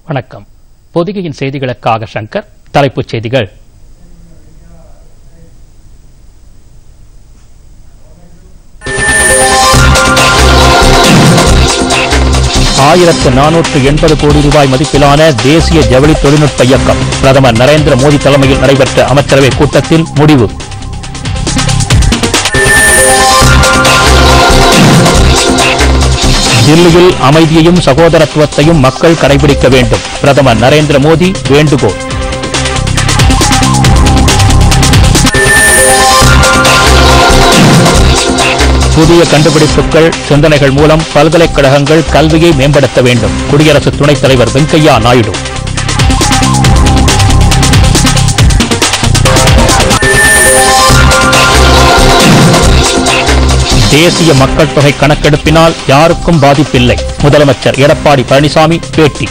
வணக்கம் பொதிகையின் செய்திகளுக்காக சங்கர் தலைப்புச் செய்திகள் ஆயிரத்து நானூற்று எண்பது கோடி ரூபாய் மதிப்பிலான தேசிய ஜவுளி தொழில்நுட்ப இயக்கம் பிரதமர் நரேந்திர மோடி தலைமையில் நடைபெற்ற அமைச்சரவை கூட்டத்தில் முடிவு தில்லியில் அமைதியையும் சகோதரத்துவத்தையும் மக்கள் கடைபிடிக்க வேண்டும் பிரதமர் நரேந்திர மோடி வேண்டுகோள் புதிய கண்டுபிடிப்புகள் சிந்தனைகள் மூலம் பல்கலைக்கழகங்கள் கல்வியை மேம்படுத்த வேண்டும் குடியரசு துணைத் தலைவர் வெங்கையா நாயுடு தேசிய மக்கள் தொகை கணக்கெடுப்பினால் யாருக்கும் பாதிப்பில்லை முதலமைச்சர் எடப்பாடி பழனிசாமி பேட்டி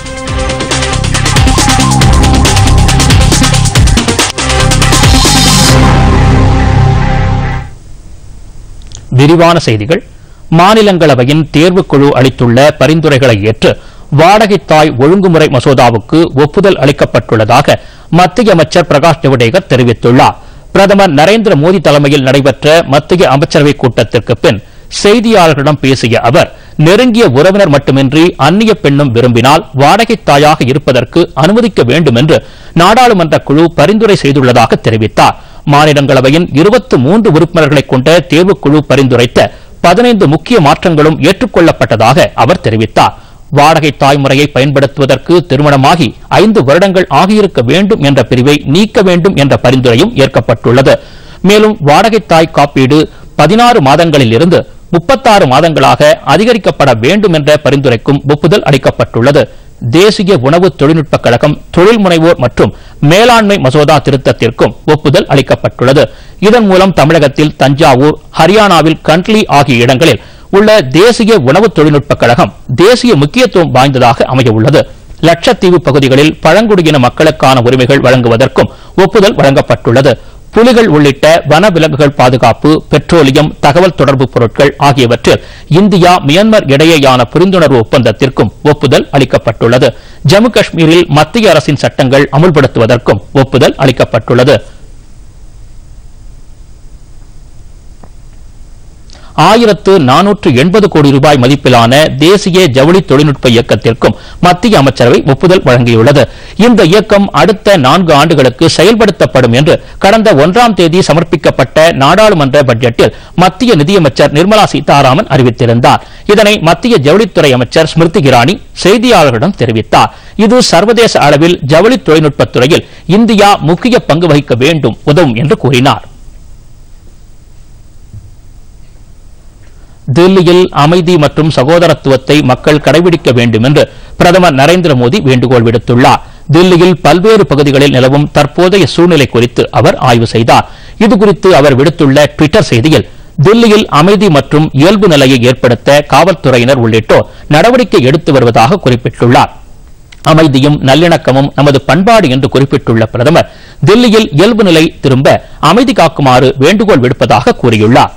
விரிவான செய்திகள் மாநிலங்களவையின் தேர்வுக்குழு அளித்துள்ள பரிந்துரைகளை ஏற்று வாடகை தாய் ஒழுங்குமுறை மசோதாவுக்கு ஒப்புதல் அளிக்கப்பட்டுள்ளதாக மத்திய அமைச்சர் பிரகாஷ் ஜவடேகர் தெரிவித்துள்ளார் பிரதமர் நரேந்திர மோடி தலைமையில் நடைபெற்ற மத்திய அமைச்சரவைக் கூட்டத்திற்கு பின் செய்தியாளர்களிடம் பேசிய அவர் நெருங்கிய உறவினர் மட்டுமின்றி அந்நிய பெண்ணும் விரும்பினால் வாடகை தாயாக இருப்பதற்கு அனுமதிக்க வேண்டும் என்று நாடாளுமன்ற குழு பரிந்துரை செய்துள்ளதாக தெரிவித்தார் மாநிலங்களவையின் இருபத்தி மூன்று உறுப்பினர்களை கொண்ட தேர்வுக்குழு பரிந்துரைத்த பதினைந்து முக்கிய மாற்றங்களும் ஏற்றுக்கொள்ளப்பட்டதாக அவர் தெரிவித்தார் வாடகை தாய்முறையை பயன்படுத்துவதற்கு திருமணமாகி ஐந்து வருடங்கள் ஆகியிருக்க வேண்டும் என்ற பிரிவை நீக்க வேண்டும் என்ற பரிந்துரையும் ஏற்கப்பட்டுள்ளது மேலும் வாடகை தாய் காப்பீடு பதினாறு மாதங்களில் இருந்து முப்பத்தாறு மாதங்களாக அதிகரிக்கப்பட வேண்டும் என்ற பரிந்துரைக்கும் ஒப்புதல் அளிக்கப்பட்டுள்ளது தேசிய உணவு தொழில்நுட்பக் கழகம் தொழில் முனைவோர் மற்றும் மேலாண்மை மசோதா திருத்தத்திற்கும் ஒப்புதல் அளிக்கப்பட்டுள்ளது இதன் மூலம் தமிழகத்தில் தஞ்சாவூர் ஹரியானாவில் கண்ட்லி ஆகிய இடங்களில் உள்ள தேசிய உணவு தொழில்நுட்பக் கழகம் தேசிய முக்கியத்துவம் வாய்ந்ததாக அமைய உள்ளது லட்சத்தீவு பகுதிகளில் பழங்குடியின மக்களுக்கான உரிமைகள் வழங்குவதற்கும் ஒப்புதல் வழங்கப்பட்டுள்ளது புலிகள் உள்ளிட்ட வனவிலங்குகள் பாதுகாப்பு பெட்ரோலியம் தகவல் தொடர்பு பொருட்கள் ஆகியவற்றில் இந்தியா மியான்மர் இடையேயான புரிந்துணர்வு ஒப்பந்தத்திற்கும் ஒப்புதல் அளிக்கப்பட்டுள்ளது ஜம்மு காஷ்மீரில் மத்திய அரசின் சட்டங்கள் அமுல்படுத்துவதற்கும் ஒப்புதல் அளிக்கப்பட்டுள்ளது ஆயிரத்து நானூற்று எண்பது கோடி ரூபாய் மதிப்பிலான தேசிய ஜவுளி தொழில்நுட்ப இயக்கத்திற்கும் மத்திய அமைச்சரவை ஒப்புதல் வழங்கியுள்ளது இந்த இயக்கம் அடுத்த நான்கு ஆண்டுகளுக்கு செயல்படுத்தப்படும் என்று கடந்த ஒன்றாம் தேதி சமர்ப்பிக்கப்பட்ட நாடாளுமன்ற பட்ஜெட்டில் மத்திய நிதியமைச்சர் நிர்மலா சீதாராமன் அறிவித்திருந்தார் இதனை மத்திய ஜவுளித்துறை அமைச்சர் ஸ்மிருதி இரானி செய்தியாளர்களிடம் தெரிவித்தார் இது சர்வதேச அளவில் ஜவுளி தொழில்நுட்பத் துறையில் இந்தியா முக்கிய பங்கு வகிக்க வேண்டும் உதவும் என்று கூறினார் தில்லியில் அமைதி மற்றும் சகோதரத்துவத்தை மக்கள் கடைபிடிக்க வேண்டும் என்று பிரதமர் நரேந்திர மோடி வேண்டுகோள் விடுத்துள்ளார் தில்லியில் பல்வேறு பகுதிகளில் நிலவும் தற்போதைய சூழ்நிலை குறித்து அவர் ஆய்வு செய்தார் இதுகுறித்து அவர் விடுத்துள்ள டுவிட்டர் செய்தியில் தில்லியில் அமைதி மற்றும் இயல்பு நிலையை ஏற்படுத்த காவல்துறையினர் உள்ளிட்டோர் நடவடிக்கை எடுத்து வருவதாக குறிப்பிட்டுள்ளார் அமைதியும் நல்லிணக்கமும் நமது பண்பாடு என்று குறிப்பிட்டுள்ள பிரதமர் தில்லியில் இயல்பு நிலை திரும்ப அமைதி காக்குமாறு வேண்டுகோள் விடுப்பதாக கூறியுள்ளார்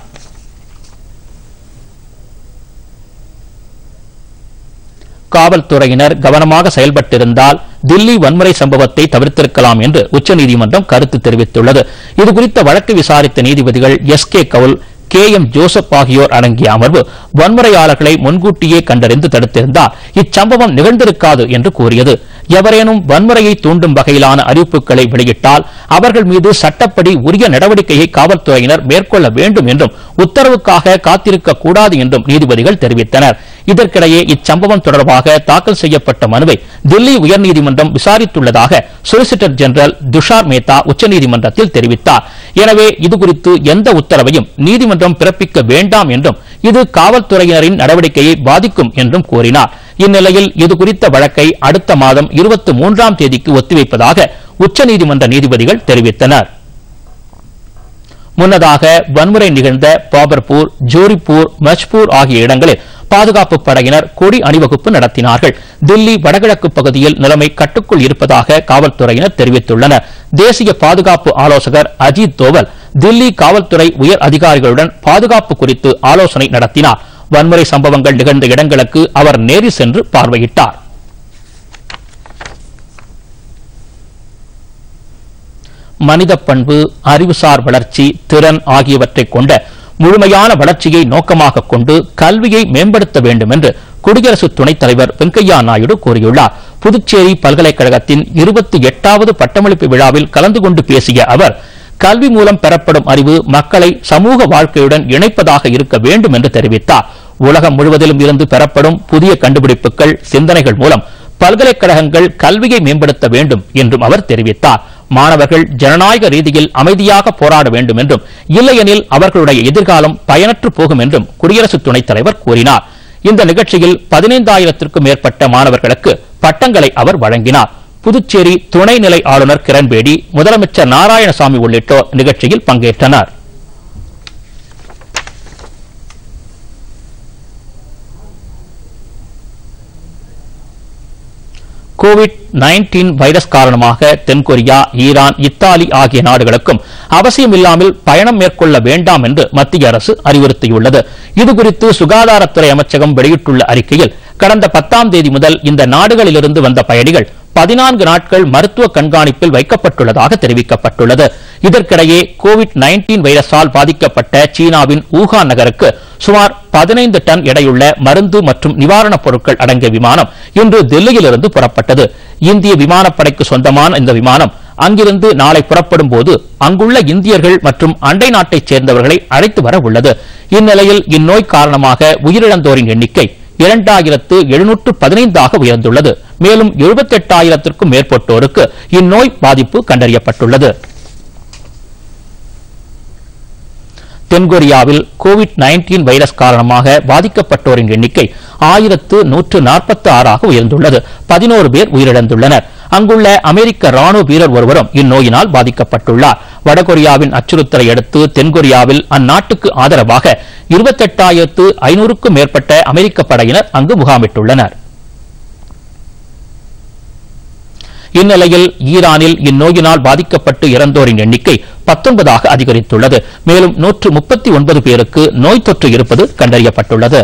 காவல்துறையினர் கவனமாக செயல்பட்டிருந்தால் தில்லி வன்முறை சம்பவத்தை தவிர்த்திருக்கலாம் என்று உச்சநீதிமன்றம் கருத்து தெரிவித்துள்ளது இதுகுறித்த வழக்கு விசாரித்த நீதிபதிகள் S K Kaul K M Joseph ஆகியோர் அடங்கிய அமர்வு வன்முறையாளர்களை முன்கூட்டியே கண்டறிந்து தடுத்திருந்தால் இச்சம்பவம் நிகழ்ந்திருக்காது என்று கூறியது எவரேனும் வன்முறையை தூண்டும் வகையிலான அறிவிப்புகளை வெளியிட்டால் அவர்கள் மீது சட்டப்படி உரிய நடவடிக்கையை காவல்துறையினர் மேற்கொள்ள வேண்டும் என்றும் உத்தரவுக்காக காத்திருக்க கூடாது என்றும் நீதிபதிகள் தெரிவித்தனர் இதற்கிடையே இச்சம்பவம் தொடர்பாக தாக்கல் செய்யப்பட்ட மனுவை தில்லி உயர்நீதிமன்றம் விசாரித்துள்ளதாக சொலிசிட்டர் ஜெனரல் துஷார் மேத்தா உச்சநீதிமன்றத்தில் தெரிவித்தார் எனவே இதுகுறித்து எந்த உத்தரவையும் நீதிமன்றம் பிறப்பிக்க வேண்டாம் என்றும் இது காவல்துறையினரின் நடவடிக்கையை பாதிக்கும் என்றும் கூறினார் இந்நிலையில் இதுகுறித்த வழக்கை அடுத்த மாதம் இருபத்தி மூன்றாம் தேதிக்கு ஒத்திவைப்பதாக உச்சநீதிமன்ற நீதிபதிகள் தெரிவித்தனர் முன்னதாக வன்முறை நிகழ்ந்த பாபர்பூர் ஜோரிப்பூர் மஜ்பூர் ஆகிய இடங்களில் பாதுகாப்பு படையினர் கொடி அணிவகுப்பு நடத்தினார்கள் தில்லி வடகிழக்கு பகுதியில் நிலைமை கட்டுக்குள் இருப்பதாக காவல்துறையினர் தெரிவித்துள்ளனர் தேசிய பாதுகாப்பு ஆலோசகர் அஜித் தோவல் தில்லி காவல்துறை உயர் அதிகாரிகளுடன் பாதுகாப்பு குறித்து ஆலோசனை நடத்தினார் வன்முறை சம்பவங்கள் நிகழ்ந்த இடங்களுக்கு அவர் நேரில் சென்று பார்வையிட்டார் மனித பண்பு அறிவுசார் வளர்ச்சி திறன் ஆகியவற்றைக் கொண்ட முழுமையான வளர்ச்சியை நோக்கமாக கொண்டு கல்வியை மேம்படுத்த வேண்டும் என்று குடியரசு துணைத் தலைவர் வெங்கையா நாயுடு கூறியுள்ளார் புதுச்சேரி பல்கலைக்கழகத்தின் இருபத்தி எட்டாவது பட்டமளிப்பு விழாவில் கலந்து கொண்டு பேசிய அவர் கல்வி மூலம் பெறப்படும் அறிவு மக்களை சமூக வாழ்க்கையுடன் இணைப்பதாக இருக்க வேண்டும் என்று தெரிவித்தார் உலகம் முழுவதிலும் இருந்து பெறப்படும் புதிய கண்டுபிடிப்புகள் சிந்தனைகள் மூலம் பல்கலைக்கழகங்கள் கல்வியை மேம்படுத்த வேண்டும் என்றும் அவர் தெரிவித்தார் மாணவர்கள் ஜனநாயக ரீதியில் அமைதியாக போராட வேண்டும் என்றும் இல்லையெனில் அவர்களுடைய எதிர்காலம் பயனற்று போகும் என்றும் குடியரசு துணைத் தலைவர் கூறினார் இந்த நிகழ்ச்சியில் பதினைந்தாயிரத்திற்கும் மேற்பட்ட மாணவர்களுக்கு பட்டங்களை அவர் வழங்கினார் புதுச்சேரி துணைநிலை ஆளுநர் கிரண்பேடி முதலமைச்சர் நாராயணசாமி உள்ளிட்டோர் நிகழ்ச்சியில் பங்கேற்றனர் கோவிட் 19 வைரஸ் காரணமாக தென்கொரியா ஈரான் இத்தாலி ஆகிய நாடுகளுக்கும் அவசியமில்லாமல் பயணம் மேற்கொள்ள வேண்டாம் என்று மத்திய அரசு அறிவுறுத்தியுள்ளது இதுகுறித்து சுகாதாரத்துறை அமைச்சகம் வெளியிட்டுள்ள அறிக்கையில் கடந்த பத்தாம் தேதி முதல் இந்த நாடுகளிலிருந்து வந்த பயணிகள் பதினான்கு நாட்கள் மருத்துவ கண்காணிப்பில் வைக்கப்பட்டுள்ளதாக தெரிவிக்கப்பட்டுள்ளது இதற்கிடையே கோவிட் 19 வைரஸால் பாதிக்கப்பட்ட சீனாவின் ஊகான் நகருக்கு சுமார் பதினைந்து டன் எடையுள்ள மருந்து மற்றும் நிவாரணப் பொருட்கள் அடங்கிய விமானம் இன்று டெல்லியிலிருந்து புறப்பட்டது இந்திய விமானப்படைக்கு சொந்தமான இந்த விமானம் அங்கிருந்து நாளை புறப்படும் போது அங்குள்ள இந்தியர்கள் மற்றும் அண்டை நாட்டைச் சேர்ந்தவர்களை அழைத்து வர உள்ளது இந்நிலையில் இந்நோய் காரணமாக உயிரிழந்தோரின் எண்ணிக்கை இரண்டாயிரத்து எழுநூற்று பதினைந்தாக உயர்ந்துள்ளது மேலும் எழுபத்தெட்டாயிரத்திற்கும் மேற்பட்டோருக்கு இந்நோய் பாதிப்பு கண்டறியப்பட்டுள்ளது தென்கொரியாவில் கோவிட் 19 வைரஸ் காரணமாக பாதிக்கப்பட்டோரின் எண்ணிக்கை ஆயிரத்து நூற்று நாற்பத்தி ஆறாக உயர்ந்துள்ளது பதினோரு பேர் உயிரிழந்துள்ளனர் அங்குள்ள அமெரிக்க ராணுவ வீரர் ஒருவரும் இந்நோயினால் பாதிக்கப்பட்டுள்ளார் வடகொரியாவின் அச்சுறுத்தலை அடுத்து தென்கொரியாவில் அந்நாட்டுக்கு ஆதரவாக இருபத்தெட்டாயிரத்து ஐநூறுக்கும் மேற்பட்ட அமெரிக்க படையினர் அங்கு முகாமிட்டுள்ளனர் இந்நிலையில் ஈரானில் இந்நோயினால் பாதிக்கப்பட்டு இறந்தோரின் எண்ணிக்கை பத்தொன்பதாக அதிகரித்துள்ளது மேலும் நூற்று முப்பத்தி ஒன்பது பேருக்கு நோய் தொற்று இருப்பது கண்டறியப்பட்டுள்ளது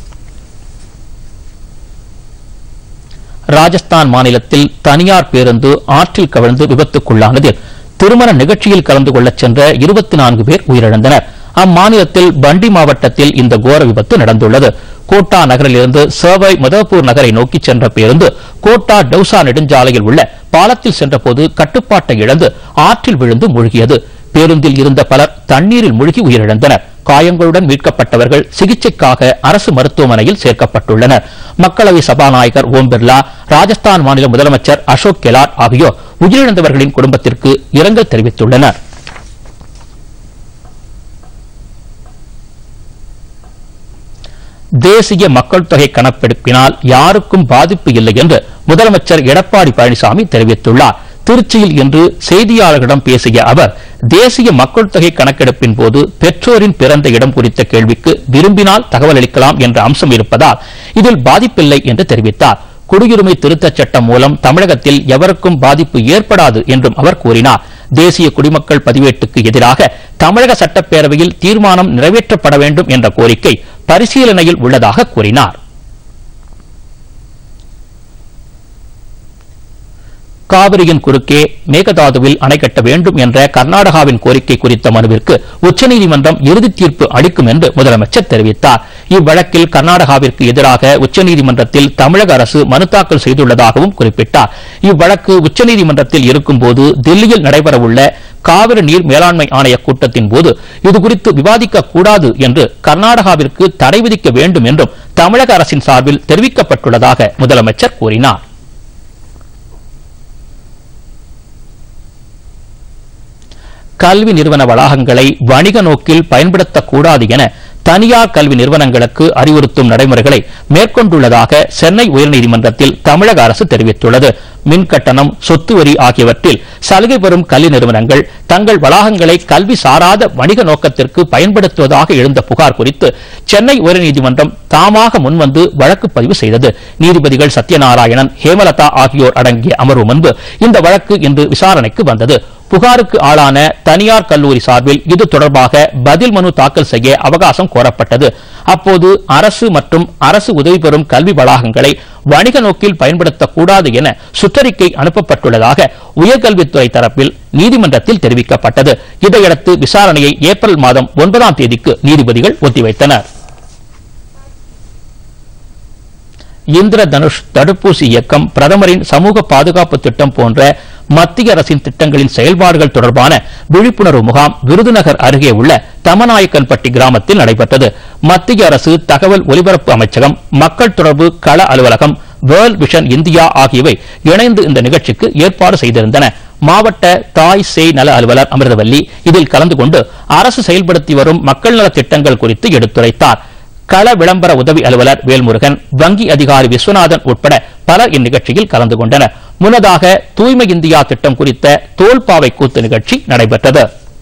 ராஜஸ்தான் மாநிலத்தில் தனியார் பேருந்து ஆற்றில் கவிழ்ந்து விபத்துக்குள்ளானதில் திருமண நிகழ்ச்சியில் கலந்து கொள்ளச் சென்ற இருபத்தி நான்கு பேர் உயிரிழந்தனர் அம்மாநிலத்தில் பண்டி மாவட்டத்தில் இந்த கோர விபத்து நடந்துள்ளது கோட்டா நகரிலிருந்து சர்வை மதப்பூர் நகரை நோக்கி சென்ற பேருந்து கோட்டா டவுசா நெடுஞ்சாலையில் உள்ள பாலத்தில் சென்றபோது கட்டுப்பாட்டை இழந்து ஆற்றில் விழுந்து மூழ்கியது பேருந்தில் இருந்த பலர் தண்ணீரில் மூழ்கி உயிரிழந்தனர் காயங்களுடன் மீட்கப்பட்டவர்கள் சிகிச்சைக்காக அரசு மருத்துவமனையில் சேர்க்கப்பட்டுள்ளனர் மக்களவை சபாநாயகர் ஓம் பிர்லா ராஜஸ்தான் மாநில முதலமைச்சர் அசோக் கெலாட் ஆகியோர் உயிரிழந்தவர்களின் குடும்பத்திற்கு இரங்கல் தெரிவித்துள்ளனர் தேசிய மக்கள் தொகை கணக்கெடுப்பினால் யாருக்கும் பாதிப்பு இல்லை என்று முதலமைச்சர் எடப்பாடி பழனிசாமி தெரிவித்துள்ளார் திருச்சியில் இன்று செய்தியாளர்களிடம் பேசிய அவர் தேசிய மக்கள் தொகை கணக்கெடுப்பின் போது பெற்றோரின் பிறந்த இடம் குறித்த கேள்விக்கு விரும்பினால் தகவல் அளிக்கலாம் என்ற அம்சம் இருப்பதால் இதில் பாதிப்பில்லை என்று தெரிவித்தார் குடியுரிமை திருத்தச் சட்டம் மூலம் தமிழகத்தில் எவருக்கும் பாதிப்பு ஏற்படாது என்றும் அவர் கூறினார் தேசிய குடிமக்கள் பதிவேட்டுக்கு எதிராக தமிழக சட்டப்பேரவையில் தீர்மானம் நிறைவேற்றப்பட வேண்டும் என்ற கோரிக்கை பரிசீலனையில் உள்ளதாக கூறினார் காவிரியின் குறுக்கே மேகதாதுவில் அணை கட்ட வேண்டும் என்ற கர்நாடகாவின் கோரிக்கை குறித்த மனுவிற்கு உச்சநீதிமன்றம் இறுதி தீர்ப்பு அளிக்கும் என்று முதலமைச்சர் தெரிவித்தார் இவ்வழக்கில் கர்நாடகாவிற்கு எதிராக உச்சநீதிமன்றத்தில் தமிழக அரசு மனு தாக்கல் செய்துள்ளதாகவும் குறிப்பிட்டார் இவ்வழக்கு உச்சநீதிமன்றத்தில் இருக்கும்போது தில்லியில் நடைபெறவுள்ள காவிரி நீர் மேலாண்மை ஆணைய கூட்டத்தின் போது இதுகுறித்து விவாதிக்க கூடாது என்று கர்நாடகாவிற்கு தடை விதிக்க வேண்டும் என்றும் தமிழக அரசின் சார்பில் தெரிவிக்கப்பட்டுள்ளதாக முதலமைச்சர் கூறினார் கல்வி நிறுவன வளாகங்களை வணிக நோக்கில் பயன்படுத்தக்கூடாது என தனியார் கல்வி நிறுவனங்களுக்கு அறிவுறுத்தும் நடைமுறைகளை மேற்கொண்டுள்ளதாக சென்னை உயர்நீதிமன்றத்தில் தமிழக அரசு தெரிவித்துள்ளது மின் கட்டணம் சொத்து வரி ஆகியவற்றில் சலுகை பெறும் கல்வி நிறுவனங்கள் தங்கள் வளாகங்களை கல்வி சாராத வணிக நோக்கத்திற்கு பயன்படுத்துவதாக எழுந்த புகார் குறித்து சென்னை உயர்நீதிமன்றம் தாமாக முன்வந்து வழக்கு பதிவு செய்தது நீதிபதிகள் சத்யநாராயணன் ஹேமலதா ஆகியோர் அடங்கிய அமர்வு முன்பு இந்த வழக்கு இன்று விசாரணைக்கு வந்தது புகாருக்கு ஆளான தனியார் கல்லூரி சார்பில் இது தொடர்பாக பதில் மனு தாக்கல் செய்ய அவகாசம் கோரப்பட்டது அப்போது அரசு மற்றும் அரசு உதவி பெறும் கல்வி வளாகங்களை வணிக நோக்கில் பயன்படுத்தக்கூடாது என சுற்றறிக்கை அனுப்பப்பட்டுள்ளதாக உயர்கல்வித்துறை தரப்பில் நீதிமன்றத்தில் தெரிவிக்கப்பட்டது இதையடுத்து விசாரணையை ஏப்ரல் மாதம் ஒன்பதாம் தேதிக்கு நீதிபதிகள் ஒத்திவைத்தனர் இந்திர தனுஷ் தடுப்பூசி இயக்கம் பிரதமரின் சமூக பாதுகாப்பு திட்டம் போன்ற மத்திய அரசின் திட்டங்களின் செயல்பாடுகள் தொடர்பான விழிப்புணர்வு முகாம் விருதுநகர் அருகே உள்ள தமநாயக்கன்பட்டி கிராமத்தில் நடைபெற்றது மத்திய அரசு தகவல் ஒலிபரப்பு அமைச்சகம் மக்கள் தொடர்பு கள அலுவலகம் வேர்ல்ட் விஷன் இந்தியா ஆகியவை இணைந்து இந்த நிகழ்ச்சிக்கு ஏற்பாடு செய்திருந்தன மாவட்ட தாய் சேய் நல அலுவலர் அமிர்தவல்லி இதில் கலந்து கொண்டு அரசு செயல்படுத்தி வரும் மக்கள் நலத் திட்டங்கள் குறித்து எடுத்துரைத்தார் கள விளம்பர உதவி அலுவலர் வேல்முருகன் வங்கி அதிகாரி விஸ்வநாதன் உட்பட பலர் இந்நிகழ்ச்சியில் கலந்து கொண்டனர் முன்னதாக தூய்மை இந்தியா திட்டம் குறித்த தோல்பாவை கூத்து நிகழ்ச்சி நடைபெற்றது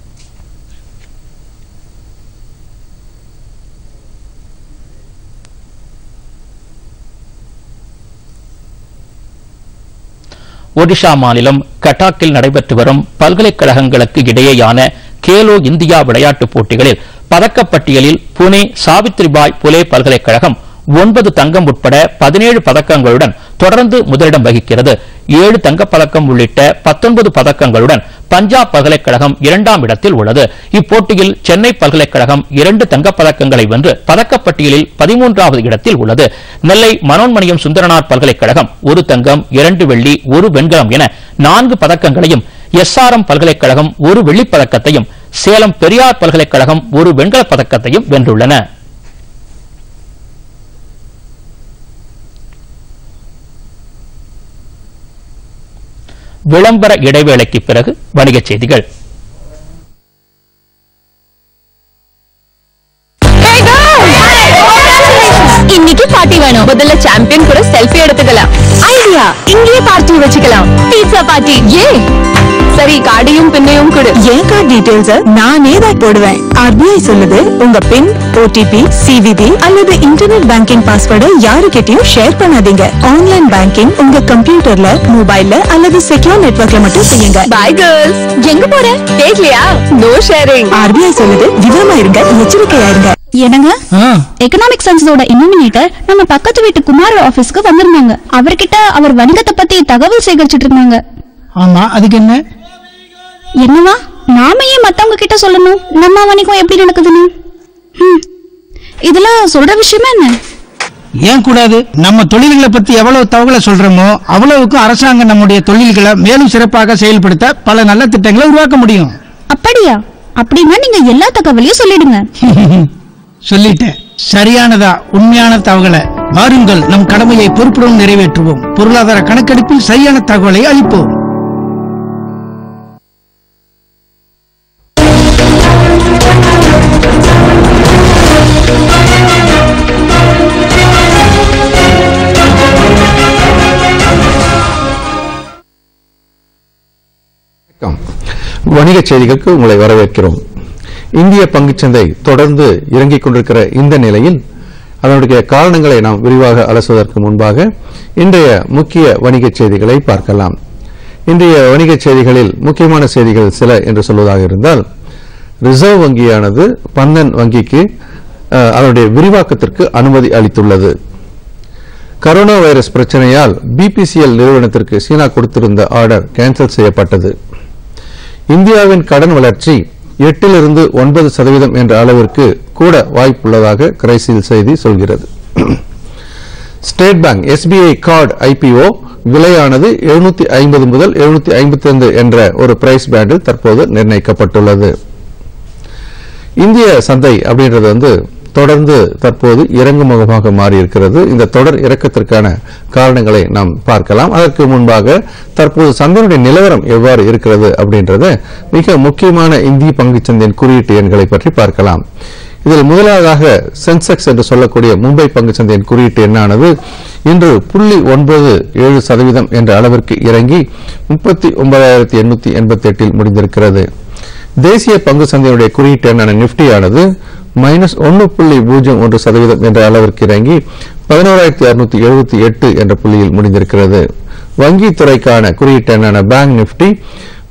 ஒடிஷா மாநிலம் கட்டாக்கில் நடைபெற்று வரும் பல்கலைக்கழகங்களுக்கு இடையேயான கேலோ இந்தியா விளையாட்டுப் போட்டிகளில் பதக்கப்பட்டியலில் புனே சாவித்ரிபாய் புலே பல்கலைக்கழகம் ஒன்பது தங்கம் உட்பட பதினேழு பதக்கங்களுடன் தொடர்ந்து முதலிடம் வகிக்கிறது ஏழு தங்கப்பதக்கம் உள்ளிட்ட பத்தொன்பது பதக்கங்களுடன் பஞ்சாப் பல்கலைக்கழகம் இரண்டாம் இடத்தில் உள்ளது இப்போட்டியில் சென்னை பல்கலைக்கழகம் இரண்டு தங்கப்பதக்கங்களை வென்று பதக்கப்பட்டியலில் பதிமூன்றாவது இடத்தில் உள்ளது நெல்லை மனோன்மணியம் சுந்தரனார் பல்கலைக்கழகம் ஒரு தங்கம் இரண்டு வெள்ளி ஒரு வெண்கலம் என நான்கு பதக்கங்களையும் எஸ்ஆர்எம் பல்கலைக்கழகம் ஒரு வெள்ளிப் பதக்கத்தையும் சேலம் பெரியார் பல்கலைக்கழகம் ஒரு வெண்கலப் பதக்கத்தையும் வென்றுள்ளன விளம்பர இடைவேளைக்கு பிறகு வணிகச் செய்திகள் இன்னைக்கு பார்ட்டி வேணும் முதல்ல சாம்பியன் கூட செல்ஃபி எடுத்துக்கலாம் ஐடியா இங்கேயே பார்ட்டி வச்சுக்கலாம் பீட்சா பார்ட்டி ஏ சரி கார்டையும் பின்னையும் கொடு என் கார்டு டீடைல்ஸ் நானே தான் போடுவேன் ஆர்பிஐ சொல்லுது உங்க பின் ஓடிபி சிவிவி அல்லது இன்டர்நெட் பேங்கிங் பாஸ்வேர்டை யாருக்கிட்டயும் ஷேர் பண்ணாதீங்க ஆன்லைன் பேங்கிங் உங்க கம்ப்யூட்டர்ல மொபைல்ல அல்லது செக்யூர் நெட்வொர்க்ல மட்டும் செய்யுங்க பை கேர்ள்ஸ் எங்க போற கேட்கலையா நோ ஷேரிங் ஆர்பிஐ சொல்லுது விவரமா இருங்க எச்சரிக்கையா இருங்க என்னங்க எக்கனாமிக் சயின்ஸோட இன்வெர்மினேட்டர் நம்ம பக்கத்து வீட்டு குமார் ஆபீஸ்க்கு வந்திருந்தாங்க அவர்கிட்ட அவர் வணிகத்தை பத்தி தகவல் சேகரிச்சிட்டு இருந்தாங்க ஆமா அதுக்கு என்ன என்னவா நாம ஏன் மத்தவங்க கிட்ட சொல்லணும் நம்ம வணிகம் எப்படி நடக்குதுன்னு ஹம். இதுல சொல்ற விஷயமா என்ன ஏன் கூடாது நம்ம தொழில்களை பத்தி எவ்வளவு தகவலை சொல்றோமோ அவ்வளவுக்கு அரசாங்கம் நம்முடைய தொழில்களை மேலும் சிறப்பாக செயல்படுத்த பல நல்ல திட்டங்களை உருவாக்க முடியும் அப்படியா அப்படின்னா நீங்க எல்லா தகவலையும் சொல்லிடுங்க சொல்லிட்டேன் சரியானதா உண்மையான தகவலை வாருங்கள் நம் கடமையை பொறுப்புடன் நிறைவேற்றுவோம் பொருளாதார கணக்கெடுப்பில் சரியான தகவலை அளிப்போம் வணக்கம் வணிகச் செய்திகளுக்கு உங்களை வரவேற்கிறோம் இந்திய பங்குச்சந்தை தொடர்ந்து இறங்கிக் கொண்டிருக்கிற இந்த நிலையில் அதனுடைய காரணங்களை நாம் விரிவாக அலசுவதற்கு முன்பாக இன்றைய முக்கிய வணிகச் செய்திகளை பார்க்கலாம் இன்றைய வணிகச் செய்திகளில் முக்கியமான செய்திகள் சில என்று சொல்வதாக இருந்தால் ரிசர்வ் வங்கியானது பந்தன் வங்கிக்கு அஹ், அதனுடைய விரிவாக்கத்திற்கு அனுமதி அளித்துள்ளது கரோனா வைரஸ் பிரச்சனையால் பிபிசிஎல் நிறுவனத்திற்கு சீனா கொடுத்திருந்த ஆர்டர் கேன்சல் செய்யப்பட்டது இந்தியாவின் கடன் வளர்ச்சி எட்டிலிருந்து ஒன்பது சதவீதம் என்ற அளவிற்கு கூட வாய்ப்புள்ளதாக கிரைசில் செய்தி சொல்கிறது State Bank SBI card IPO விலையானது 750 ஐம்பது முதல் 755 ஐம்பத்தி என்ற ஒரு பிரைஸ் பேண்டில் தற்போது நிர்ணயிக்கப்பட்டுள்ளது இந்திய சந்தை அப்படின்றது வந்து தொடர்ந்து தற்போது இறங்குமுகமாக மாறி இருக்கிறது இந்த தொடர் இறக்கத்திற்கான காரணங்களை நாம் பார்க்கலாம் அதற்கு முன்பாக தற்போது சந்தையினுடைய நிலவரம் எவ்வாறு இருக்கிறது அப்படின்றத மிக முக்கியமான இந்திய பங்குச்சந்தையின் குறியீட்டு எண்களை பற்றி பார்க்கலாம் இதில் முதலாவதாக சென்செக்ஸ் என்று சொல்லக்கூடிய மும்பை பங்குச்சந்தையின் குறியீட்டு எண்ணானது இன்று புள்ளி ஒன்பது ஏழு சதவீதம் என்ற அளவிற்கு இறங்கி முப்பத்தி ஒன்பதாயிரத்தி எண்ணூத்தி எண்பத்தி எட்டில் முடிந்திருக்கிறது தேசிய பங்கு சந்தையுடைய குறியீட்டு எண்ணான நிப்டியானது மைனஸ் ஒன்று புள்ளி பூஜ்ஜியம் ஒன்று சதவீதம் என்ற அளவிற்கு இறங்கி பதினோராயிரத்தி அறுநூத்தி எழுபத்தி எட்டு என்ற புள்ளியில் முடிந்திருக்கிறது வங்கி துறைக்கான குறியீட்டு எண்ணான பேங்க் நிப்டி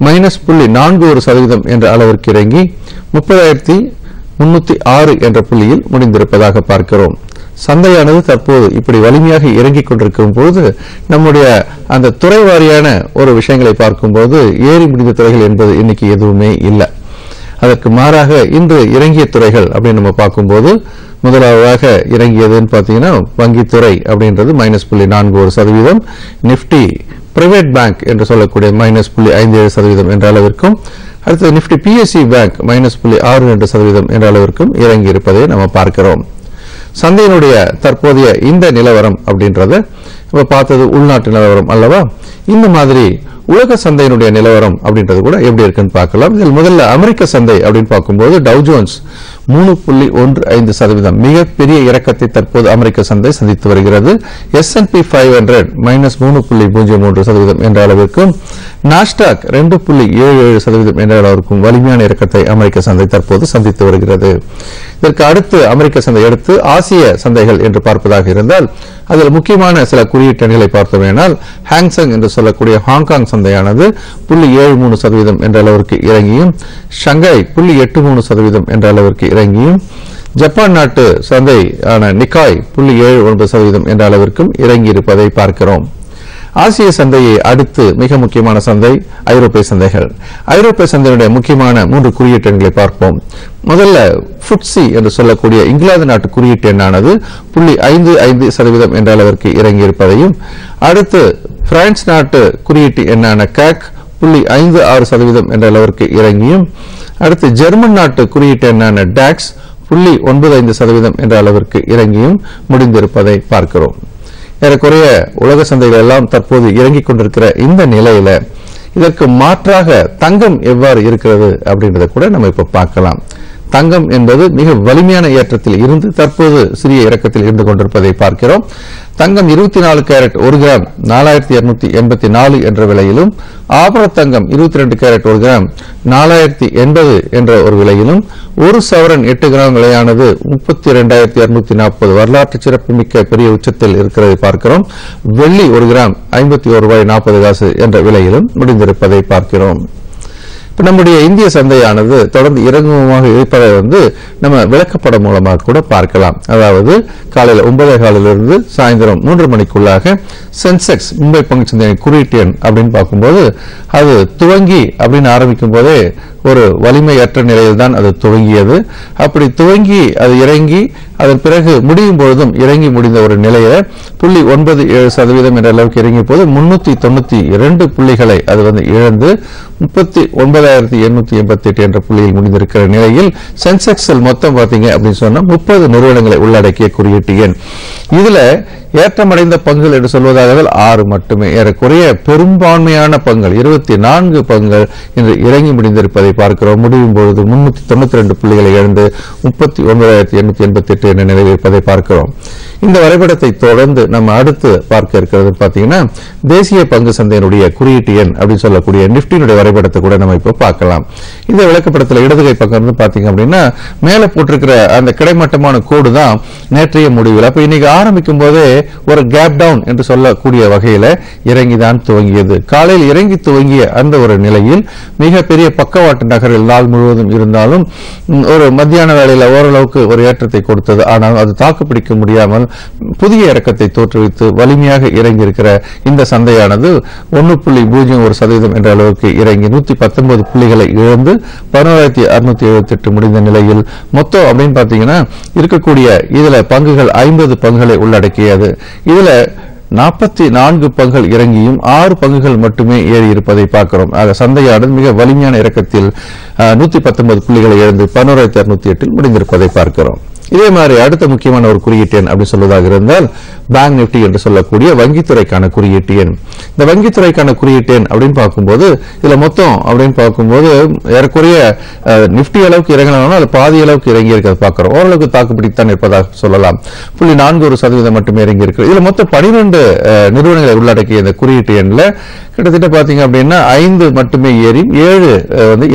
மைனஸ் புள்ளி நான்கு ஒரு சதவீதம் என்ற அளவிற்கு இறங்கி முப்பதாயிரத்தி முன்னூத்தி ஆறு என்ற புள்ளியில் முடிந்திருப்பதாக பார்க்கிறோம் சந்தையானது தற்போது இப்படி வலிமையாக இறங்கிக் கொண்டிருக்கும் போது நம்முடைய அந்த துறை வாரியான ஒரு விஷயங்களை பார்க்கும்போது ஏறி முடிந்த துறைகள் என்பது இன்னைக்கு எதுவுமே இல்லை அதற்கு மாறாக இன்று இறங்கிய துறைகள் அப்படின்னு நம்ம பார்க்கும்போது முதலாவதாக இறங்கியதுன்னு பார்த்தீங்கன்னா வங்கித்துறை அப்படின்றது மைனஸ் புள்ளி நான்கு ஒரு சதவீதம் நிப்டி பிரைவேட் பேங்க் என்று சொல்லக்கூடிய மைனஸ் புள்ளி ஐந்து ஏழு சதவீதம் என்ற அளவிற்கும் அடுத்தது நிப்டி பிஎஸ்சி பேங்க் மைனஸ் புள்ளி ஆறு ரெண்டு சதவீதம் என்ற அளவிற்கும் இறங்கி இருப்பதை நம்ம பார்க்கிறோம் சந்தையினுடைய தற்போதைய இந்த நிலவரம் அப்படின்றத இப்ப பார்த்தது உள்நாட்டு நிலவரம் அல்லவா இந்த மாதிரி உலக சந்தையினுடைய நிலவரம் அப்படின்றது கூட எப்படி இருக்குன்னு பார்க்கலாம் இதில் முதல்ல அமெரிக்க சந்தை அப்படின்னு பார்க்கும்போது டவ் ஜோன்ஸ் மூணு புள்ளி ஒன்று ஐந்து சதவீதம் மிகப்பெரிய இறக்கத்தை தற்போது அமெரிக்க சந்தை சந்தித்து வருகிறது S&P ஃபைவ் ஹண்ட்ரட் மைனஸ் மூணு புள்ளி பூஜ்ஜியம் மூன்று சதவீதம் என்ற அளவிற்கும் நாஸ்டாக் ரெண்டு புள்ளி ஏழு ஏழு சதவீதம் என்ற அளவிற்கும் வலிமையான இறக்கத்தை அமெரிக்க சந்தை தற்போது சந்தித்து வருகிறது இதற்கு அடுத்து அமெரிக்க சந்தை அடுத்து ஆசிய சந்தைகள் என்று பார்ப்பதாக இருந்தால் அதில் முக்கியமான சில குறியீட்டெண்களை பார்த்தோமேனால் ஹாங்சங் என்று சொல்லக்கூடிய ஹாங்காங் சந்தையானது புள்ளி ஏழு மூணு சதவீதம் என்ற அளவிற்கு இறங்கியும் ஷங்காய் புள்ளி எட்டு மூணு சதவீதம் என்ற அளவிற்கு இறங்கியும் ஜப்பான் நாட்டு சந்தை ஆன நிக்காய் புள்ளி ஏழு ஒன்பது சதவீதம் என்ற அளவிற்கும் இறங்கி இருப்பதை பார்க்கிறோம் ஆசிய சந்தையை அடுத்து மிக முக்கியமான சந்தை ஐரோப்பிய சந்தைகள் ஐரோப்பிய சந்தையினுடைய முக்கியமான மூன்று குறியீட்டெண்களை பார்ப்போம் முதல்ல ஃபுட்சி என்று சொல்லக்கூடிய இங்கிலாந்து நாட்டு குறியீட்டு எண்ணானது புள்ளி ஐந்து ஐந்து சதவீதம் என்ற அளவிற்கு இறங்கி இருப்பதையும் அடுத்து பிரான்ஸ் நாட்டு குறியீட்டு எண்ணான கேக் புள்ளி ஐந்து ஆறு சதவீதம் என்ற அளவிற்கு இறங்கியும் அடுத்து ஜெர்மன் நாட்டு குறியீட்டு எண்ணான டாக்ஸ் புள்ளி ஒன்பது ஐந்து சதவீதம் என்ற அளவிற்கு இறங்கியும் முடிந்திருப்பதை பார்க்கிறோம் ஏறக்குறைய உலக சந்தைகள் எல்லாம் தற்போது இறங்கிக் கொண்டிருக்கிற இந்த நிலையில இதற்கு மாற்றாக தங்கம் எவ்வாறு இருக்கிறது அப்படின்றத கூட நம்ம இப்ப பார்க்கலாம் தங்கம் என்பது மிக வலிமையான ஏற்றத்தில் இருந்து தற்போது சிறிய இறக்கத்தில் இருந்து கொண்டிருப்பதை பார்க்கிறோம் தங்கம் இருபத்தி நாலு கேரட் ஒரு கிராம் நாலாயிரத்தி இருநூத்தி எண்பத்தி நாலு என்ற விலையிலும் ஆபரண தங்கம் இருபத்தி ரெண்டு கேரட் ஒரு கிராம் நாலாயிரத்தி எண்பது என்ற ஒரு விலையிலும் ஒரு சவரன் எட்டு கிராம் விலையானது முப்பத்தி இரண்டாயிரத்தி இருநூத்தி நாற்பது வரலாற்று சிறப்புமிக்க பெரிய உச்சத்தில் இருக்கிறதை பார்க்கிறோம் வெள்ளி ஒரு கிராம் ஐம்பத்தி ஒரு ரூபாய் நாற்பது காசு என்ற விலையிலும் முடிந்திருப்பதை பார்க்கிறோம் இப்ப நம்முடைய இந்திய சந்தையானது தொடர்ந்து இறங்குமுகமாக இருப்பதை வந்து நம்ம விளக்கப்படம் மூலமாக கூட பார்க்கலாம் அதாவது காலையில் ஒன்பதே காலிலிருந்து சாயந்தரம் மூன்று மணிக்குள்ளாக சென்செக்ஸ் மும்பை பங்கு சந்தையின் குறியீட்டு எண் அப்படின்னு பார்க்கும்போது அது துவங்கி அப்படின்னு ஆரம்பிக்கும் போதே ஒரு வலிமையற்ற நிலையில் தான் அது துவங்கியது அப்படி துவங்கி அது இறங்கி அதன் பிறகு முடியும் பொழுதும் இறங்கி முடிந்த ஒரு நிலையில புள்ளி ஒன்பது ஏழு சதவீதம் என்ற அளவுக்கு இறங்கிய போது முன்னூத்தி தொண்ணூத்தி இரண்டு புள்ளிகளை அது வந்து இழந்து முப்பத்தி ஒன்பதாயிரத்தி எண்ணூத்தி எண்பத்தி எட்டு என்ற புள்ளியில் முடிந்திருக்கிற நிலையில் சென்செக்ஸில் மொத்தம் பாத்தீங்க அப்படின்னு சொன்னா முப்பது நிறுவனங்களை உள்ளடக்கிய குறியீட்டு எண் இதுல ஏற்றமடைந்த பங்குகள் என்று சொல்வதாக ஆறு மட்டுமே ஏறக்குறைய பெரும்பான்மையான பங்குகள் இருபத்தி நான்கு பங்குகள் இன்று இறங்கி முடிந்திருப்பதை பார்க்கிறோம் முடியும் பொழுது முன்னூத்தி தொண்ணூத்தி ரெண்டு புள்ளிகளை இழந்து முப்பத்தி ஒன்பதாயிரத்தி எண்ணூத்தி எண்பத்தி எட்டு என்ற நிலையில் இருப்பதை பார்க்கிறோம் இந்த வரைபடத்தை தொடர்ந்து நம்ம அடுத்து பார்க்க இருக்கிறது பாத்தீங்கன்னா தேசிய பங்கு சந்தையினுடைய குறியீட்டு எண் அப்படின்னு சொல்லக்கூடிய நிப்டியினுடைய வரைபடத்தை கூட நம்ம இப்போ பார்க்கலாம் இந்த விளக்கப்படத்தில் இடதுகை பக்கம் இருந்து பாத்தீங்க அப்படின்னா மேல போட்டிருக்கிற அந்த கிடைமட்டமான கோடு தான் நேற்றைய முடிவில் அப்ப இன்னைக்கு ஆரம்பிக்கும் போதே ஒரு கேப் டவுன் என்று சொல்லக்கூடிய வகையில இறங்கிதான் துவங்கியது காலையில் இறங்கி துவங்கிய அந்த ஒரு நிலையில் மிகப்பெரிய பக்கவாட்டு நகரில் நாள் முழுவதும் இருந்தாலும் ம், ஒரு மத்தியான வேளையில ஓரளவுக்கு ஒரு ஏற்றத்தை கொடுத்தது ஆனால் அது தாக்குப்பிடிக்க முடியாமல் புதிய இறக்கத்தை தோற்றுவித்து வலிமையாக இறங்கி இருக்கிற இந்த சந்தையானது ஒன்னு புள்ளி பூஜ்ஜியம் ஒரு சதவீதம் என்ற அளவுக்கு இறங்கி நூத்தி பத்தொன்பது புள்ளிகளை இழந்து பதினோராயிரத்தி அறுநூத்தி எழுபத்தி எட்டு முடிந்த நிலையில் மொத்தம் அப்படின்னு பாத்தீங்கன்னா இருக்கக்கூடிய இதுல பங்குகள் ஐம்பது பங்குகளை உள்ளடக்கியது இதுல நாற்பத்தி நான்கு பங்குகள் இறங்கியும் ஆறு பங்குகள் மட்டுமே ஏறி இருப்பதை பார்க்கிறோம் ஆக சந்தையானது மிக வலிமையான இறக்கத்தில் நூத்தி பத்தொன்பது புள்ளிகளை இழந்து பதினோராயிரத்தி அறுநூத்தி எட்டில் முடிந்திருப்பதை பார்க்கிறோம் இதே மாதிரி அடுத்த முக்கியமான ஒரு குறியீட்டு எண் அப்படி சொல்வதாக இருந்தால் பேங்க் நிப்டி என்று சொல்லக்கூடிய வங்கித்துறைக்கான குறியீட்டு எண் இந்த வங்கித்துறைக்கான குறியீட்டு எண் அப்படின்னு பார்க்கும்போது இதுல மொத்தம் அப்படின்னு பார்க்கும்போது ஏறக்குறைய அஹ், நிப்டி அளவுக்கு இறங்கினாலும் அது பாதி அளவுக்கு இறங்கி இருக்கிறது பார்க்கிறோம் ஓரளவுக்கு தாக்குப்பிடித்தான் இருப்பதாக சொல்லலாம் புள்ளி நான்கு ஒரு சதவீதம் மட்டுமே இறங்கி இருக்கு இதுல மொத்தம் பனிரெண்டு நிறுவனங்களை உள்ளடக்கிய இந்த குறியீட்டு எண்ணில் கிட்டத்தட்ட பாத்தீங்க அப்படின்னா ஐந்து மட்டுமே ஏறி ஏழு அஹ், வந்து இறங்கியும் பார்க்கிறோம்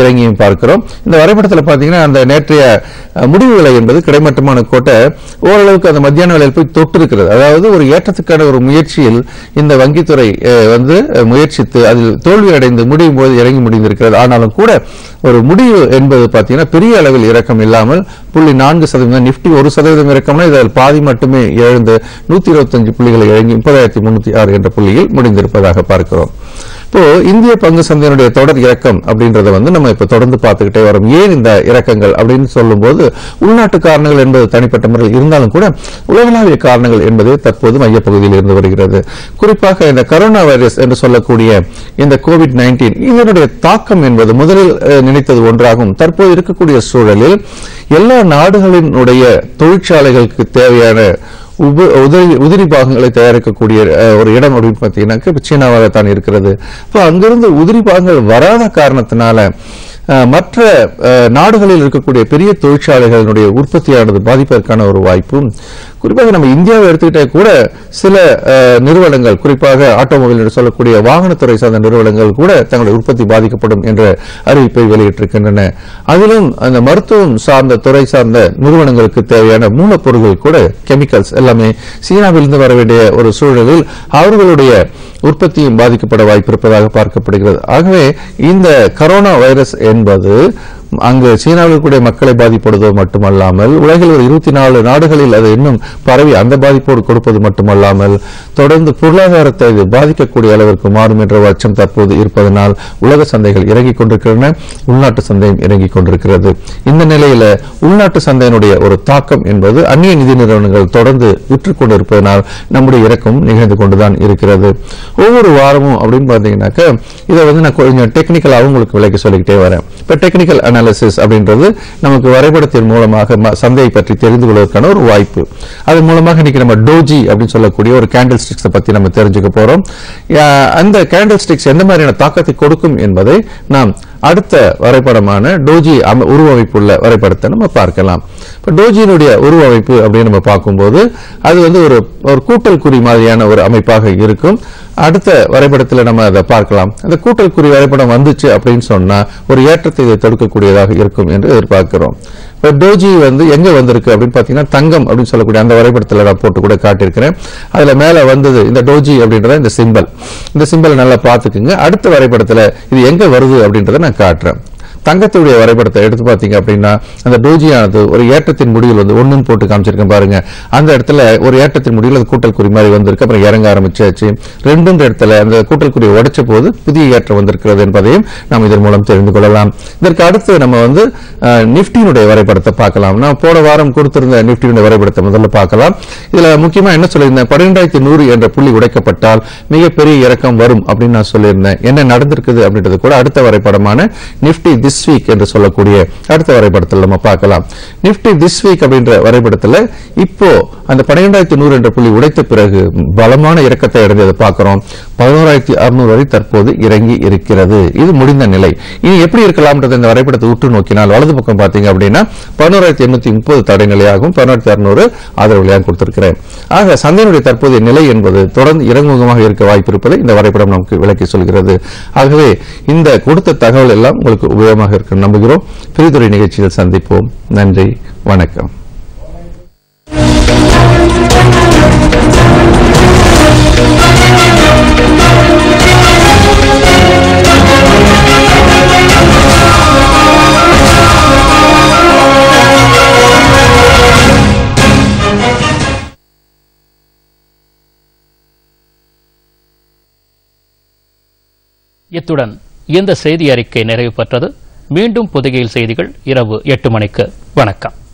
பார்க்கிறோம் இந்த வரைபடத்தில் பார்த்தீங்கன்னா அந்த நேற்றைய அஹ், முடிவு விலை என்பது கிடைமட்டமான கோட்டை ஓரளவுக்கு அந்த மத்தியான விலையில் போய் தொட்டு இருக்கிறது அதாவது ஒரு ஏற்றத்துக்கான ஒரு முயற்சியில் இந்த வங்கித்துறை அஹ், வந்து அஹ், முயற்சித்து அதில் தோல்வி அடைந்து முடியும் போது இறங்கி முடிந்திருக்கிறது ஆனாலும் கூட ஒரு முடிவு என்பது பார்த்தீங்கன்னா பெரிய அளவில் இறக்கம் இல்லாமல் புள்ளி நான்கு சதவீதம் நிப்டி ஒரு சதவீதம் இறக்கம்னா இதில் பாதி மட்டுமே எழுந்து நூத்தி இருபத்தஞ்சு புள்ளிகளை இறங்கி முப்பதாயிரத்தி முன்னூத்தி ஆறு என்ற புள்ளியில் முடிந்திருப்பதாக பார்க்கிறோம் இப்போ இந்திய பங்கு சந்தையினுடைய தொடர் இறக்கம் அப்படின்றத வந்து நம்ம இப்ப தொடர்ந்து பார்த்துக்கிட்டே வரோம் ஏன் இந்த இறக்கங்கள் அப்படின்னு சொல்லும்போது உள்நாட்டு காரணங்கள் என்பது தனிப்பட்ட முறையில் இருந்தாலும் கூட உலகளாவிய காரணங்கள் என்பது தற்போது மையப்பகுதியில் இருந்து வருகிறது குறிப்பாக இந்த கரோனா வைரஸ் என்று சொல்லக்கூடிய இந்த கோவிட் நைன்டீன் இதனுடைய தாக்கம் என்பது முதலில் அஹ், நினைத்தது ஒன்றாகும் தற்போது இருக்கக்கூடிய சூழலில் எல்லா நாடுகளினுடைய தொழிற்சாலைகளுக்கு தேவையான உப உதவி உதிரி பாகங்களை தயாரிக்கக்கூடிய அஹ், ஒரு இடம் அப்படின்னு பார்த்தீங்கன்னாக்க இப்போ சீனாவாக தான் இருக்கிறது இப்போ அங்கிருந்து உதிரி பாகங்கள் வராத காரணத்தினால அஹ், மற்ற அஹ், நாடுகளில் இருக்கக்கூடிய பெரிய தொழிற்சாலைகளினுடைய உற்பத்தியானது பாதிப்பதற்கான ஒரு வாய்ப்பும் குறிப்பாக நம்ம இந்தியாவை எடுத்துக்கிட்டே கூட சில அஹ், நிறுவனங்கள் குறிப்பாக ஆட்டோமொபைல் என்று சொல்லக்கூடிய வாகனத்துறை சார்ந்த நிறுவனங்கள் கூட தங்களுடைய உற்பத்தி பாதிக்கப்படும் என்ற அறிவிப்பை வெளியிட்டிருக்கின்றன அதிலும் அந்த மருத்துவம் சார்ந்த துறை சார்ந்த நிறுவனங்களுக்கு தேவையான மூலப்பொருட்கள் கூட கெமிக்கல்ஸ் எல்லாமே சீனாவிலிருந்து வர வேண்டிய ஒரு சூழலில் அவர்களுடைய உற்பத்தியும் பாதிக்கப்பட வாய்ப்பு இருப்பதாக பார்க்கப்படுகிறது ஆகவே இந்த கரோனா வைரஸ் என்பது அங்கு சீனாவில் கூடிய மக்களை பாதிப்படுவதோ மட்டுமல்லாமல் உலகில் ஒரு இருபத்தி நாலு நாடுகளில் அது இன்னும் பரவி அந்த பாதிப்போடு கொடுப்பது மட்டுமல்லாமல் தொடர்ந்து பொருளாதாரத்தை இது பாதிக்கக்கூடிய அளவிற்கு மாறும் என்ற ஒரு அச்சம் தற்போது இருப்பதனால் உலக சந்தைகள் இறங்கிக் கொண்டிருக்கின்றன உள்நாட்டு சந்தையும் இறங்கிக் கொண்டிருக்கிறது இந்த நிலையில உள்நாட்டு சந்தையினுடைய ஒரு தாக்கம் என்பது அந்நிய நிதி நிறுவனங்கள் தொடர்ந்து விற்றுக் கொண்டிருப்பதனால் நம்முடைய இறக்கம் நிகழ்ந்து கொண்டுதான் இருக்கிறது ஒவ்வொரு வாரமும் அப்படின்னு பாத்தீங்கன்னாக்க இதை வந்து நான் கொஞ்சம் டெக்னிக்கலாகவும் உங்களுக்கு விலைக்கு சொல்லிக்கிட்டே வரேன் இப்ப டெக்னிக்கல் அனாலிசிஸ் அப்படின்றது நமக்கு வரைபடத்தின் மூலமாக ம- சந்தையை பற்றி தெரிந்து கொள்வதற்கான ஒரு வாய்ப்பு அது மூலமாக இன்னைக்கு நம்ம டோஜி அப்படின்னு சொல்லக்கூடிய ஒரு கேண்டில் ஸ்டிக்ஸை பத்தி நம்ம தெரிஞ்சுக்க போறோம் யா- அந்த கேண்டில் ஸ்டிக்ஸ் எந்த மாதிரியான தாக்கத்தை கொடுக்கும் என்பதை நாம் அடுத்த வரைபடமான டோஜி அம- உருவமைப்புள்ள வரைபடத்தை நம்ம பார்க்கலாம் இப்போ டோஜியினுடைய உருவமைப்பு அப்படின்னு நம்ம பார்க்கும்போது அது வந்து ஒரு ஒரு கூட்டல் குறி மாதிரியான ஒரு அமைப்பாக இருக்கும் அடுத்த வரைபடத்தில் நம்ம அதை பார்க்கலாம் அந்த கூட்டல் குறி வரைபடம் வந்துச்சு அப்படின்னு சொன்னா ஒரு ஏற்றத்தை இதை தடுக்கக்கூடியதாக இருக்கும் என்று எதிர்பார்க்கிறோம் இப்போ டோஜி வந்து எங்க வந்திருக்கு அப்படின்னு பார்த்தீங்கன்னா தங்கம் அப்படின்னு சொல்லக்கூடிய அந்த வரைபடத்தில் நான் போட்டு கூட காட்டியிருக்கிறேன் அதுல மேல வந்தது இந்த டோஜி அப்படின்றத இந்த சிம்பல் இந்த சிம்பலை நல்லா பார்த்துக்குங்க அடுத்த வரைபடத்துல இது எங்க வருது அப்படின்றத நான் காட்டுறேன் தங்கத்துடைய வரைபடத்தை எடுத்து பார்த்தீங்க அப்படின்னா அந்த டோஜியானது ஒரு ஏற்றத்தின் முடிவில் வந்து ஒண்ணுன்னு போட்டு காமிச்சிருக்கேன் பாருங்க அந்த இடத்துல ஒரு ஏற்றத்தின் முடிவில் அது கூட்டல் குறி மாதிரி வந்திருக்கு அப்புறம் இறங்க ஆரம்பிச்சாச்சு ரெண்டுன்ற இடத்துல அந்த கூட்டல் குறி உடைச்ச போது புதிய ஏற்றம் வந்திருக்கிறது என்பதையும் நாம் இதன் மூலம் தெரிந்து கொள்ளலாம் இதற்கு அடுத்து நம்ம வந்து அஹ், நிஃப்டியினுடைய வரைபடத்தை பார்க்கலாம் நான் போன வாரம் கொடுத்திருந்த நிஃப்டியினுடைய வரைபடத்தை முதல்ல பார்க்கலாம் இதுல முக்கியமா என்ன சொல்லியிருந்தேன் பன்னிரெண்டாயிரத்தி நூறு என்ற புள்ளி உடைக்கப்பட்டால் மிகப்பெரிய இறக்கம் வரும் அப்படின்னு நான் சொல்லியிருந்தேன் என்ன நடந்திருக்குது அப்படின்றது கூட அடுத்த வரைபடமான நிஃப்டி திஸ் வீக் என்று சொல்லக்கூடிய அடுத்த வரைபடத்தில் நம்ம பார்க்கலாம் நிஃப்டி திஸ் வீக் அப்படின்ற வரைபடத்துல இப்போ அந்த பன்னிரெண்டாயிரத்தி நூறு என்ற புள்ளி உடைத்த பிறகு பலமான இறக்கத்தை அடைந்ததை பார்க்கிறோம் பதினோராயிரத்தி அறுநூறு வரை தற்போது இறங்கி இருக்கிறது இது முடிந்த நிலை இனி எப்படி இருக்கலாம்ன்றதை இந்த வரைபடத்தை உற்று நோக்கினால் வலது பக்கம் பார்த்தீங்க அப்படின்னா பதினோராயிரத்தி எண்ணூத்தி முப்பது தடை நிலையாகவும் பதினோராயிரத்தி அறுநூறு ஆதரவு நிலையாகவும் கொடுத்திருக்கிறேன் ஆக சந்தையினுடைய தற்போதைய நிலை என்பது தொடர்ந்து இறங்குமுகமாக இருக்க வாய்ப்பு இருப்பதை இந்த வரைபடம் நமக்கு விளக்கி சொல்கிறது ஆகவே இந்த கொடுத்த தகவல் எல்லாம் உங்களுக்கு உபயோகமாக இருக்கும் நம்புகிறோம் பிரிதுரை நிகழ்ச்சியில் சந்திப்போம் நன்றி வணக்கம் இத்துடன் இந்த செய்தி அறிக்கை நிறைவு பெற்றது மீண்டும் புதுகையில் செய்திகள் இரவு எட்டு மணிக்கு வணக்கம்